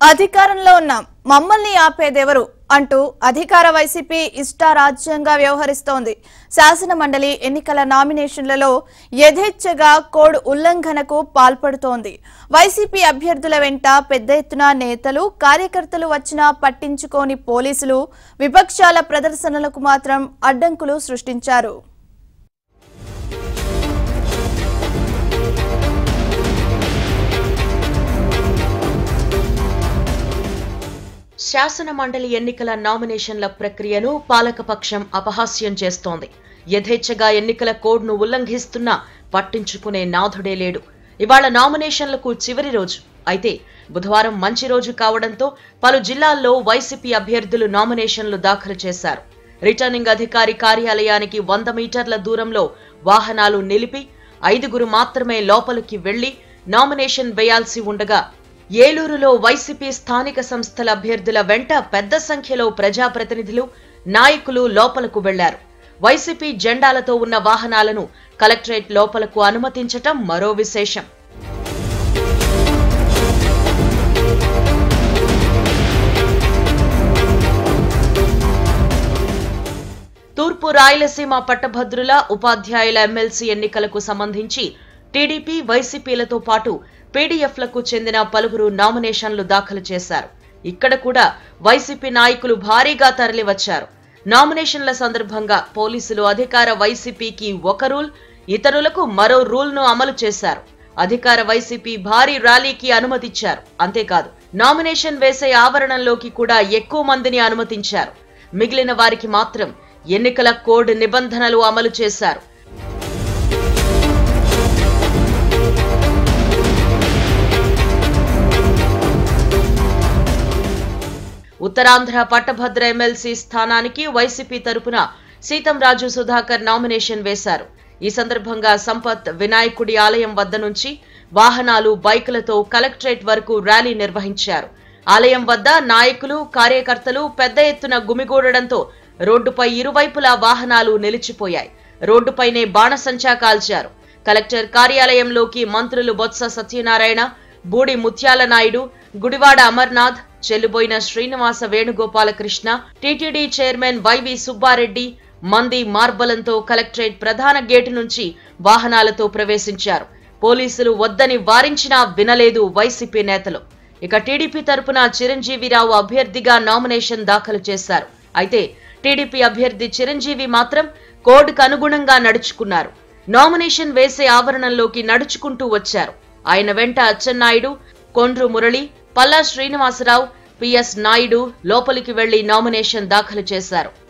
అధికారంలో ఉన్నాం మమ్మల్ని ఆపేదెవరు అంటూ అధికార వైసీపీ ఇష్టారాజ్యంగా వ్యవహరిస్తోంది శాసన మండలి ఎన్నికల నామినేషన్లలో యథేచ్ఛగా కోడ్ ఉల్లంఘనకు పాల్పడుతోంది వైసీపీ అభ్యర్థుల వెంట పెద్ద ఎత్తున నేతలు కార్యకర్తలు వచ్చినా పట్టించుకోని పోలీసులు విపక్షాల ప్రదర్శనలకు మాత్రం అడ్డంకులు సృష్టించారు శాసన మండలి ఎన్నికల నామినేషన్ల ప్రక్రియను పాలకపక్షం అపహాస్యం చేస్తోంది యథేచ్ఛగా ఎన్నికల కోడ్ను ఉల్లంఘిస్తున్నా పట్టించుకునే నాథుడే లేడు ఇవాళ నామినేషన్లకు చివరి రోజు అయితే బుధవారం మంచి రోజు కావడంతో పలు జిల్లాల్లో వైసీపీ అభ్యర్థులు నామినేషన్లు దాఖలు చేశారు రిటర్నింగ్ అధికారి కార్యాలయానికి వంద మీటర్ల దూరంలో వాహనాలు నిలిపి ఐదుగురు మాత్రమే లోపలికి వెళ్లి నామినేషన్ వేయాల్సి ఉండగా ఏలూరులో వైసీపీ స్థానిక సంస్థల అభ్యర్థుల వెంట పెద్ద సంఖ్యలో ప్రజాప్రతినిధులు నాయకులు లోపలకు వెళ్లారు వైసీపీ జెండాలతో ఉన్న వాహనాలను కలెక్టరేట్ లోపలకు అనుమతించటం మరో విశేషం తూర్పు రాయలసీమ పట్టభద్రుల ఉపాధ్యాయుల ఎమ్మెల్సీ ఎన్నికలకు సంబంధించి టీడీపీ వైసీపీలతో పాటు పీడీఎఫ్లకు చెందిన పలువురు నామినేషన్లు దాఖలు చేశారు ఇక్కడ కూడా వైసీపీ నాయకులు భారీగా తరలివచ్చారు నామినేషన్ల సందర్భంగా పోలీసులు అధికార వైసీపీకి ఒక రూల్ ఇతరులకు మరో రూల్ను అమలు చేశారు అధికార వైసీపీ భారీ ర్యాలీకి అనుమతిచ్చారు అంతేకాదు నామినేషన్ వేసే ఆవరణంలోకి కూడా ఎక్కువ మందిని అనుమతించారు మిగిలిన వారికి మాత్రం ఎన్నికల కోడ్ నిబంధనలు అమలు చేశారు ఉత్తరాంధ్ర పట్టభద్ర ఎమ్మెల్సీ స్థానానికి వైసీపీ తరపున సీతంరాజు సుధాకర్ నామినేషన్ వేశారు ఈ సందర్భంగా సంపత్ వినాయకుడి ఆలయం వద్ద నుంచి వాహనాలు బైకులతో కలెక్టరేట్ వరకు ర్యాలీ నిర్వహించారు ఆలయం వద్ద నాయకులు కార్యకర్తలు పెద్ద ఎత్తున గుమిగూడడంతో రోడ్డుపై ఇరువైపులా వాహనాలు నిలిచిపోయాయి రోడ్డుపైనే బాణసంచా కాల్చారు కలెక్టర్ కార్యాలయంలోకి మంత్రులు Botsa Satyanarayana Budi Mutyala Naidu Gudivada Amarnath Chelluboina Srinivasa Venugopalakrishna TTD chairman YV Subba Reddy మంది మార్బలంతో కలెక్టరేట్ ప్రధాన గేటు నుంచి వాహనాలతో ప్రవేశించారు పోలీసులు వద్దని వారించినా వినలేదు వైసీపీ నేతలు ఇక టీడీపీ తరపున చిరంజీవిరావు అభ్యర్థిగా నామినేషన్ దాఖలు చేశారు అయితే టీడీపీ అభ్యర్థి చిరంజీవి మాత్రం కోడ్కు అనుగుణంగా నడుచుకున్నారు నామినేషన్ వేసే ఆవరణంలోకి నడుచుకుంటూ వచ్చారు ఆయన వెంట అచ్చెన్నాయుడు కొండ్రు మురళి పల్లా శ్రీనివాసరావు పిఎస్ నాయుడు లోపలికి వెళ్లి నామినేషన్ దాఖలు చేశారు